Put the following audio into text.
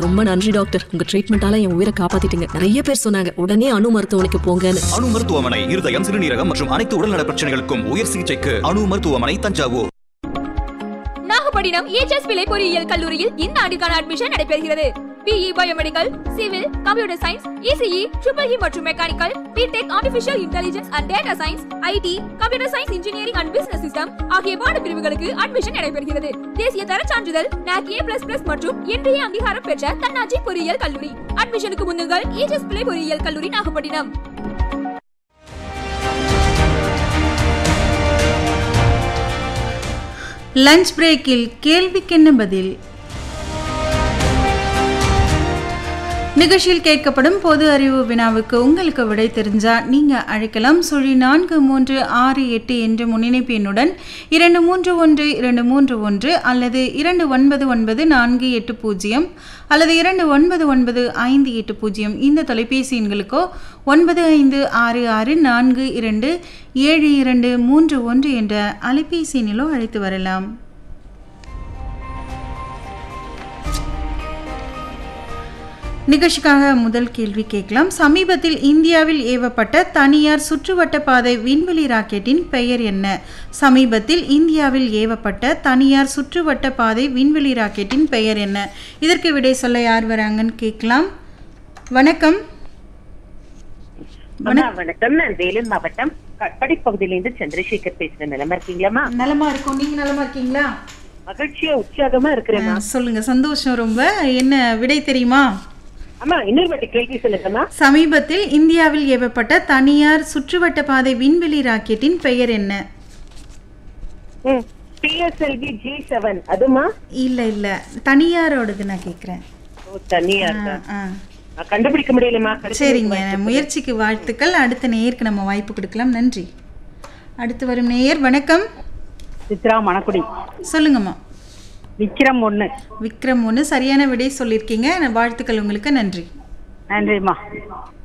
ரொம்ப நன்றி டாக்டர் உங்க ட்ரீட்மெண்டால என் உயிரை காப்பாத்திட்டீங்க நிறைய பேர் சொன்னாங்க உடனே அணு மருத்துவமனைக்கு போங்கன்னு அணு மருத்துவமனை இருதயம் சிறுநீரகம் மற்றும் அனைத்து உடல்நல பிரச்சனைகளுக்கும் உயர் சிகிச்சைக்கு அணு மருத்துவமனை தஞ்சாவூர் நாகப்பட்டினம் ஏஜஸ் பிள்ளை பொறியியல் கல்லூரியில் இந்த ஆண்டுக்கான அட்மிஷன் நடைபெறுகிறது BE biomedical civil computer science ECE triple E மற்றும் mechanical B Tech artificial intelligence and data science IT computer science engineering and business system ஆகிய பாடப்பிரிவுகளுக்கு அட்மிஷன் நடைபெறுகிறது தேசிய தர சான்றிதழ் NAC A++ மற்றும் இன்றைய அங்கீகாரம் பெற்ற தன்னாட்சி பொறியியல் கல்லூரி அட்மிஷனுக்கு முன்னுங்கள் ஏஜஸ் பிள்ளை பொறியியல் கல்லூரி நாகப்பட்டினம் லஞ்ச் பிரேக்கில் கேள்விக்கென்ன பதில் நிகழ்ச்சியில் கேட்கப்படும் பொது அறிவு வினாவுக்கு உங்களுக்கு விடை தெரிஞ்சா நீங்க அழைக்கலாம் சுழி நான்கு மூன்று ஆறு எட்டு என்ற முன்னிணைப்பு எண்ணுடன் இரண்டு மூன்று ஒன்று இரண்டு மூன்று ஒன்று அல்லது இரண்டு ஒன்பது ஒன்பது நான்கு எட்டு பூஜ்ஜியம் அல்லது இரண்டு ஒன்பது ஒன்பது ஐந்து எட்டு பூஜ்ஜியம் இந்த தொலைபேசி எண்களுக்கோ ஒன்பது ஐந்து ஆறு ஆறு நான்கு இரண்டு ஏழு இரண்டு மூன்று ஒன்று என்ற அலைபேசி எண்ணிலோ அழைத்து வரலாம் நிகழ்ச்சிக்காக முதல் கேள்வி கேட்கலாம் சமீபத்தில் இந்தியாவில் ஏவப்பட்ட தனியார் சுற்றுவட்ட பாதை விண்வெளி ராக்கெட்டின் பெயர் என்ன சமீபத்தில் இந்தியாவில் ஏவப்பட்ட தனியார் சுற்றுவட்ட பாதை விண்வெளி ராக்கெட்டின் பெயர் என்ன இதற்கு விடை சொல்ல யார் வராங்கன்னு கேட்கலாம் வணக்கம் அம்மா வணக்கம் நான் வேலூர் மாவட்டம் கட்படி பகுதியிலிருந்து சந்திரசேகர் பேசுறேன் நிலமா இருக்கீங்களாம்மா நலமா இருக்கும் நீங்க நலமா இருக்கீங்களா மகிழ்ச்சியா உற்சாகமா இருக்கிறேன் ஆ, சொல்லுங்க சந்தோஷம் ரொம்ப என்ன விடை தெரியுமா அம்மா இன்னொரு வாட்டி கேள்வி சொல்லுங்கம்மா சமீபத்தில் இந்தியாவில் ஏவப்பட்ட தனியார் சுற்றுவட்ட பாதை விண்வெளி ராக்கெட்டின் பெயர் என்ன பிஎஸ்எல்வி ஜி செவன் அதுமா இல்ல இல்ல தனியாரோடது நான் கேக்குறேன் ஓ தனியா இருக்கா ஆ. நான் கண்டுபிடிக்க முடியலமா கடைசி சரிங்க முயற்சிக்கு வாழ்த்துக்கள் அடுத்த நேயருக்கு நம்ம வாய்ப்பு கொடுக்கலாம் நன்றி அடுத்து வரும் நேயர் வணக்கம் சித்ரா மணக்குடி சொல்லுங்கம்மா விக்ரம் ஒண்ணு விக்ரம் ஒன்று சரியான விடை சொல்லியிருக்கீங்க வாழ்த்துக்கள் உங்களுக்கு நன்றி நன்றிம்மா